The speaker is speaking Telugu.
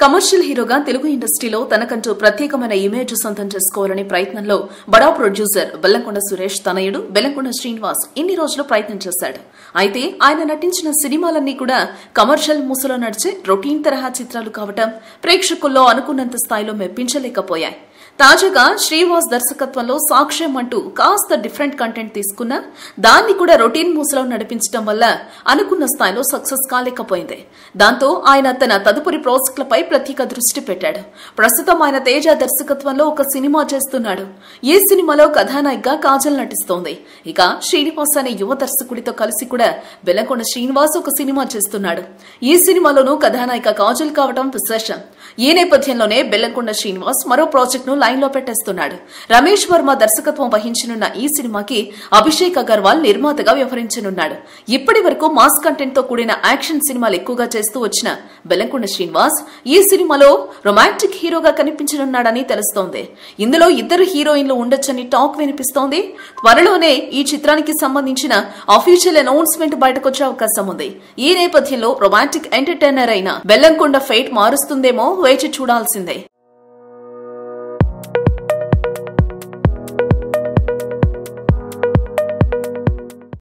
కమర్షియల్ హీరోగా తెలుగు ఇండస్ట్రీలో తనకంటూ ప్రత్యేకమైన ఇమేజ్ సొంతం చేసుకోవాలనే ప్రయత్నంలో బడా ప్రొడ్యూసర్ బెల్లంకొండ సురేష్ తనయుడు బెల్లంకొండ శ్రీనివాస్ ఇన్ని రోజులు ప్రయత్నం చేశాడు అయితే ఆయన నటించిన సినిమాలన్నీ కూడా కమర్షియల్ మూసలో నడిచే రొటీన్ తరహా చిత్రాలు కావటం ప్రేక్షకుల్లో అనుకున్నంత స్థాయిలో మెప్పించలేకపోయాయి తాజాగా శ్రీవాస్ దర్శకత్వంలో సాక్ష్యం అంటూ కాస్త డిఫరెంట్ కంటెంట్ తీసుకున్నా దాన్ని కూడా రొటీన్ మూసలో నడిపించడం వల్ల అనుకున్న స్థాయిలో సక్సెస్ కాలేకపోయింది దాంతో ఆయన తన తదుపరి ప్రాజెక్టులపై ప్రత్యేక దృష్టి పెట్టాడు ప్రస్తుతం ఆయన తేజ దర్శకత్వంలో ఒక సినిమా చేస్తున్నాడు ఈ సినిమాలో కథానాయికగా కాజల్ నటిస్తోంది ఇక శ్రీనివాస్ అనే యువ దర్శకుడితో కలిసి కూడా బెల్లంకొండ శ్రీనివాస్ ఒక సినిమా చేస్తున్నాడు ఈ సినిమాలోనూ కథానాయిక కాజల్ కావడం విశేషం ఈ నేపథ్యంలోనే బెల్లంకొండ శ్రీనివాస్ మరో ప్రాజెక్ట్ ను లైన్ లో పెట్టేస్తున్నాడు రమేష్ వర్మ దర్శకత్వం వహించనున్న ఈ సినిమాకి అభిషేక్ అగర్వాల్ నిర్మాతగా వ్యవహరించనున్నాడు ఇప్పటి వరకు మాస్ కంటెంట్ తో కూడిన యాక్షన్ సినిమాలు ఎక్కువగా చేస్తూ వచ్చిన బెల్లంకొండ శ్రీనివాస్ ఈ సినిమాలో రొమాంటిక్ హీరోగా కనిపించనున్నాడని తెలుస్తోంది ఇందులో ఇద్దరు హీరోయిన్లు ఉండొచ్చని టాక్ వినిపిస్తోంది త్వరలోనే ఈ చిత్రానికి సంబంధించిన అఫీషియల్ అనౌన్స్మెంట్ బయటకొచ్చే అవకాశం ఉంది ఈ నేపథ్యంలో రొమాంటిక్ ఎంటర్టైనర్ అయిన బెల్లంకొండ ఫైట్ మారుస్తుందేమో వేచి చూడాల్సిందే